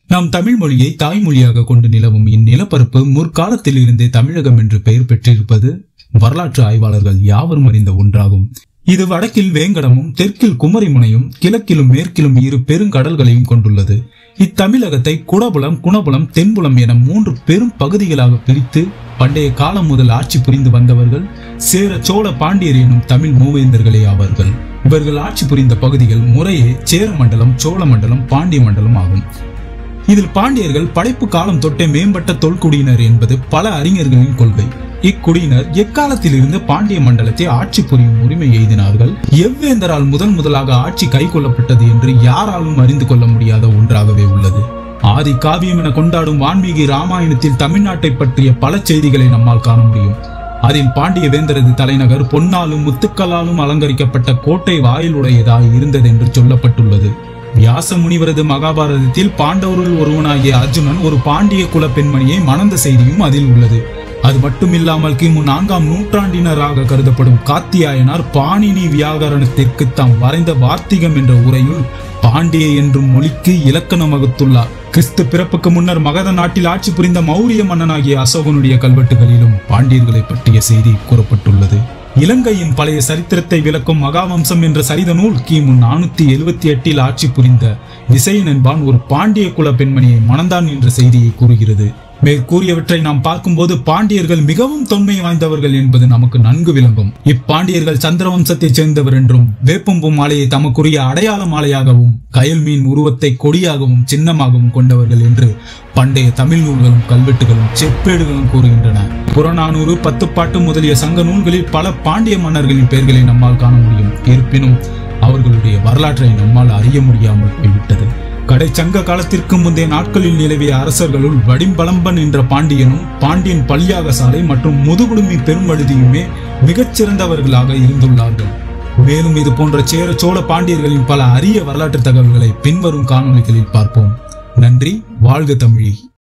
நாம் தமிழ் மொழியை தாய்மொழியாக கொண்டு நிலவும் இந்நிலப்பரப்பு முற்காலத்தில் இருந்தே தமிழகம் என்று பெயர் பெற்றிருப்பது வரலாற்று ஆய்வாளர்கள் யாவரும் அறிந்த ஒன்றாகும் இது வடக்கில் வேங்கடமும் தெற்கில் குமரிமுனையும் கிழக்கிலும் மேற்கிலும் இரு பெருங்கடல்களையும் கொண்டுள்ளது இத்தமிழகத்தை குடபுலம் குணபுலம் தென்புலம் என மூன்று பெரும் பகுதிகளாக பிரித்து பண்டைய காலம் முதல் ஆட்சி புரிந்து வந்தவர்கள் சேர சோழ பாண்டியர் எனும் தமிழ் மூவேந்தர்களே ஆவார்கள் இவர்கள் ஆட்சி புரிந்த பகுதிகள் முறையே சேர மண்டலம் சோழ மண்டலம் பாண்டிய மண்டலம் ஆகும் இதில் பாண்டியர்கள் படைப்பு காலம் தொட்டே மேம்பட்ட தொல்குடியினர் என்பது பல அறிஞர்களின் கொள்கை இக்குடியினர் எக்காலத்தில் இருந்து பாண்டிய மண்டலத்தை ஆட்சி புரியும் உரிமை எய்தினார்கள் எவ்வேந்தரால் முதன் முதலாக ஆட்சி கைக்கொள்ளப்பட்டது என்று யாராலும் அறிந்து கொள்ள முடியாத ஒன்றாகவே உள்ளது ஆதி காவியம் என கொண்டாடும் வான்மீகி ராமாயணத்தில் தமிழ்நாட்டை பற்றிய பல செய்திகளை நம்மால் காண முடியும் அதில் பாண்டிய வேந்தரது தலைநகர் பொன்னாலும் முத்துக்களாலும் அலங்கரிக்கப்பட்ட கோட்டை வாயிலுடையதாய் இருந்தது என்று சொல்லப்பட்டுள்ளது வியாச முனிவரது மகாபாரதத்தில் பாண்டவருள் ஒருவனாகிய அர்ஜுனன் ஒரு பாண்டிய குல பெண்மணியை மணந்த செய்தியும் அதில் உள்ளது அது மட்டுமில்லாமல் கிமு நான்காம் நூற்றாண்டினராக கருதப்படும் காத்தியாயனார் பாணினி வியாகரணத்திற்கு தாம் வரைந்த வார்த்திகம் என்ற உரையுள் பாண்டிய என்றும் மொழிக்கு இலக்கணம் வகுத்துள்ளார் கிறிஸ்து பிறப்புக்கு முன்னர் மகத நாட்டில் ஆட்சி புரிந்த மௌரிய மன்னனாகிய அசோகனுடைய கல்வெட்டுகளிலும் பாண்டியர்களை பற்றிய செய்தி கூறப்பட்டுள்ளது இலங்கையின் பழைய சரித்திரத்தை விளக்கும் மகாவம்சம் என்ற சரித நூல் கிமு நானூத்தி எழுவத்தி எட்டில் ஆட்சி புரிந்த விசயன் என்பான் ஒரு பாண்டிய குல பெண்மணியை மணந்தான் என்ற செய்தியை கூறுகிறது மேற்கூறியவற்றை நாம் பார்க்கும்போது பாண்டியர்கள் மிகவும் தொன்மை வாய்ந்தவர்கள் என்பது நமக்கு நன்கு விளங்கும் இப்பாண்டியர்கள் சந்திரவம்சத்தைச் சேர்ந்தவர் என்றும் வேப்பம்பூ மாலையை தமக்குரிய அடையாள மாலையாகவும் கயல் மீன் உருவத்தை கொடியாகவும் சின்னமாகவும் கொண்டவர்கள் என்று பண்டைய தமிழ் நூல்களும் கல்வெட்டுகளும் செப்பேடுகளும் கூறுகின்றன புறநானூறு பத்துப்பாட்டு முதலிய சங்க நூல்களில் பல பாண்டிய மன்னர்களின் பெயர்களை நம்மால் காண முடியும் இருப்பினும் அவர்களுடைய வரலாற்றை நம்மால் அறிய முடியாமல் போய்விட்டது கடைச்சங்க காலத்திற்கு முந்தைய நாட்களில் நிலவிய அரசர்களுள் வடிம்பளம்பன் என்ற பாண்டியனும் பாண்டியன் பல்யாகசாலை மற்றும் முதுகுடுமி பெரும்பழுதியுமே மிகச் சிறந்தவர்களாக இருந்துள்ளார்கள் மேலும் இது போன்ற சேர சோழ பாண்டியர்களின் பல அரிய வரலாற்று தகவல்களை பின்வரும் காணொளிகளில் பார்ப்போம் நன்றி வாழ்க தமிழி